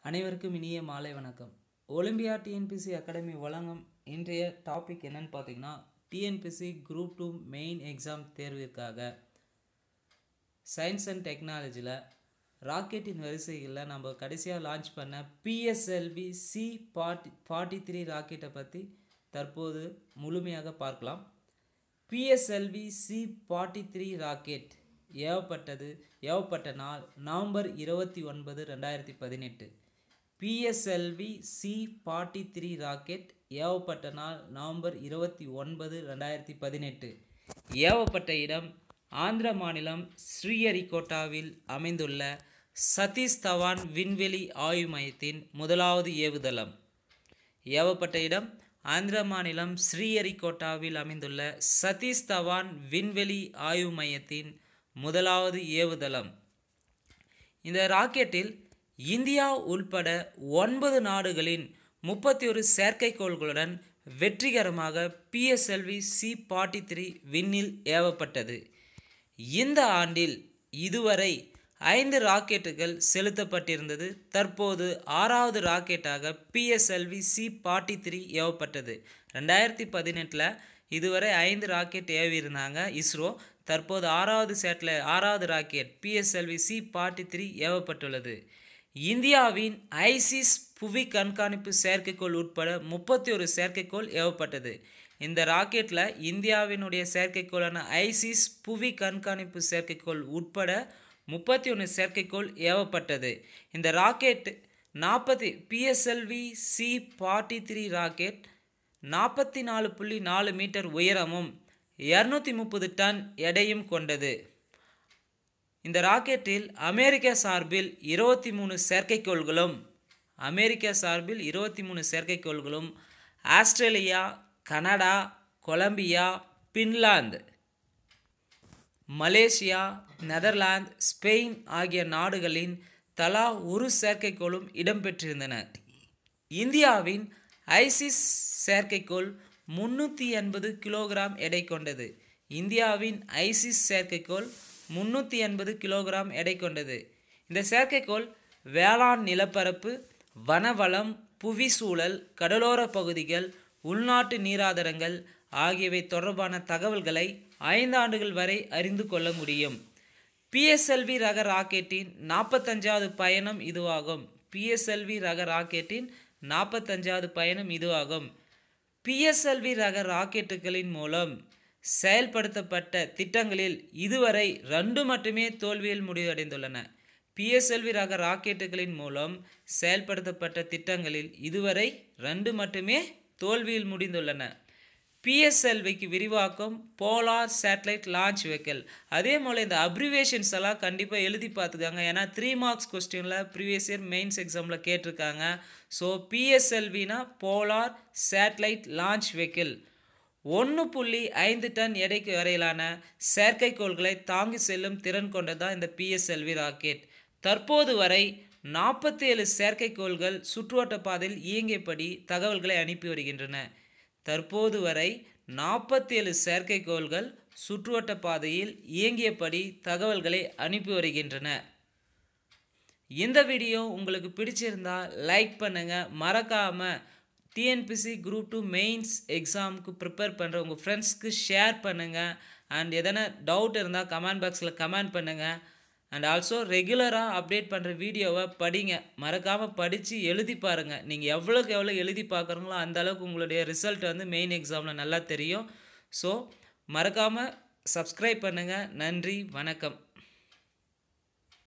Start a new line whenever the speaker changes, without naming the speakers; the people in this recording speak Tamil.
அனைவருக்கும் இனிய மாலை வணக்கம் ஒலிம்பியா டிஎன்பிசி அகாடமி வழங்கும் இன்றைய டாபிக் என்னன்னு பார்த்தீங்கன்னா TNPSC group two main exam தேர்விற்காக சயின்ஸ் அண்ட் டெக்னாலஜியில் ராக்கெட்டின் வரிசைகளில் நம்ம கடைசியாக லான்ச் பண்ண PSLV C forty forty three ராக்கெட்டை பற்றி தற்போது முழுமையாக பார்க்கலாம் PSLV C forty three rocket ஏவப்பட்டது ஏவப்பட்ட நாள் நவம்பர் இருபத்தி ஒன்பது ரெண்டாயிரத்தி பதினெட்டு PSLV C forty three rocket ஏவப்பட்ட நாள் நவம்பர் இருபத்தி ஒன்பது ரெண்டாயிரத்தி பதினெட்டு ஏவப்பட்ட இடம் ஆந்திர மாநிலம் ஸ்ரீஹரிகோட்டாவில் அமைந்துள்ள சதீஷ் தவான் விண்வெளி ஆய்வு மையத்தின் முதலாவது ஏவுதளம் ஏவப்பட்ட இடம் ஆந்திர மாநிலம் ஸ்ரீஹரிகோட்டாவில் அமைந்துள்ள சதீஷ் தவான் விண்வெளி ஆய்வு மையத்தின் முதலாவது ஏவுதளம் இந்த ராக்கெட்டில் இந்தியா உள்பட ஒன்பது நாடுகளின் முப்பத்தி ஒரு செயற்கைக்கோள்களுடன் வெற்றிகரமாக பிஎஸ்எல்வி சி ஃபார்ட்டி த்ரீ விண்ணில் ஏவப்பட்டது இந்த ஆண்டில் இதுவரை ஐந்து ராக்கெட்டுகள் செலுத்தப்பட்டிருந்தது தற்போது ஆறாவது ராக்கெட்டாக பிஎஸ்எல்வி சி ஃபார்ட்டி த்ரீ ஏவப்பட்டது ரெண்டாயிரத்தி பதினெட்டில் இதுவரை ஐந்து ராக்கெட் ஏவியிருந்தாங்க இஸ்ரோ தற்போது ஆறாவது சேட்டில் ஆறாவது rocket PSLV C forty three ஏவப்பட்டுள்ளது இந்தியாவின் ஐசிஸ் புவி கண்காணிப்பு செயற்கைக்கோள் உட்பட முப்பத்தி ஒரு செயற்கைக்கோள் ஏவப்பட்டது இந்த ராக்கெட்டில் இந்தியாவினுடைய செயற்கைக்கோளான ஐசிஸ் புவி கண்காணிப்பு செயற்கைக்கோள் உட்பட முப்பத்தி ஒன்று செயற்கைக்கோள் ஏவப்பட்டது இந்த ராக்கெட் நாற்பத்தி PSLV C forty three rocket நாற்பத்தி நாலு புள்ளி நாலு மீட்டர் உயரமும் இரநூத்தி முப்பது டன் எடையும் கொண்டது இந்த ராக்கெட்டில் அமெரிக்கா சார்பில் இருபத்தி மூணு செயற்கைக்கோள்களும் அமெரிக்கா சார்பில் இருபத்தி மூணு செயற்கைக்கோள்களும் Australia Canada Colombia Finland Malaysia Netherlands Spain ஆகிய நாடுகளின் தலா ஒரு செயற்கைக்கோளும் இடம்பெற்றிருந்தன இந்தியாவின் ஐசிஸ் செயற்கைக்கோள் முன்னூற்றி எண்பது கிலோகிராம் எடை கொண்டது இந்தியாவின் ஐசிஸ் செயற்கைக்கோள் முன்னூற்றி எண்பது கிலோகிராம் எடை கொண்டது இந்த செயற்கைக்கோள் வேளாண் நிலப்பரப்பு வனவளம் புவி சூழல் கடலோர பகுதிகள் உள்நாட்டு நீராதாரங்கள் ஆகியவை தொடர்பான தகவல்களை ஐந்து ஆண்டுகள் வரை அறிந்து கொள்ள முடியும் பிஎஸ்எல்வி ரக ராக்கெட்டின் நாற்பத்தஞ்சாவது பயணம் இதுவாகும் பிஎஸ்எல்வி ரக ராக்கெட்டின் நாற்பத்தஞ்சாவது பயணம் இதுவாகும் பிஎஸ்எல்வி ரக ராக்கெட்டுகளின் மூலம் செயல்படுத்தப்பட்ட திட்டங்களில் இதுவரை ரெண்டு மட்டுமே தோல்வியில் முடிவடைந்துள்ளன பிஎஸ்எல்வி ரக ராக்கெட்டுகளின் மூலம் செயல்படுத்தப்பட்ட திட்டங்களில் இதுவரை ரெண்டு மட்டுமே தோல்வியில் முடிந்துள்ளன பிஎஸ்எல்விக்கு விரிவாக்கம் போலார் சேட்டலைட் லான்ச் வெஹிக்கல் அதே போல் இந்த அப்ரிவேஷன்ஸ் எல்லாம் கண்டிப்பாக எழுதி பார்த்துக்காங்க ஏன்னா த்ரீ மார்க்ஸ் கொஸ்டினில் ப்ரீவியஸ் இயர் மெயின்ஸ் எக்ஸாமில் கேட்டிருக்காங்க ஸோ பிஎஸ்எல்வினா போலார் சேட்டலைட் லான்ச் வெஹிக்கிள் ஒன்று புள்ளி ஐந்து டன் எடைக்கு வரையிலான செயற்கைக்கோள்களை தாங்கி செல்லும் திறன் கொண்டதான் இந்த பிஎஸ்எல்வி ராக்கெட் தற்போது வரை நாற்பத்தி ஏழு செயற்கைக்கோள்கள் சுற்றுவட்ட பாதையில் இயங்கியபடி தகவல்களை அனுப்பி வருகின்றன தற்போது வரை நாற்பத்தி ஏழு செயற்கைக்கோள்கள் சுற்றுவட்ட பாதையில் இயங்கியபடி தகவல்களை அனுப்பி வருகின்றன இந்த வீடியோ உங்களுக்கு பிடிச்சிருந்தா லைக் பண்ணுங்கள் மறக்காமல் டிஎன்பிசி குரூப் டூ மெயின்ஸ் எக்ஸாமுக்கு ப்ரிப்பேர் பண்ணுற உங்கள் ஃப்ரெண்ட்ஸ்க்கு ஷேர் பண்ணுங்கள் அண்ட் எதனா டவுட் இருந்தால் கமெண்ட் பாக்ஸில் கமெண்ட் பண்ணுங்கள் அண்ட் ஆல்சோ ரெகுலராக அப்டேட் பண்ணுற வீடியோவை படிங்க மறக்காமல் படித்து எழுதி பாருங்கள் நீங்கள் எவ்வளோக்கு எவ்வளோ எழுதி பார்க்குறீங்களோ அந்த அளவுக்கு உங்களுடைய ரிசல்ட் வந்து மெயின் எக்ஸாமில் நல்லா தெரியும் ஸோ மறக்காமல் சப்ஸ்கிரைப் பண்ணுங்கள் நன்றி வணக்கம்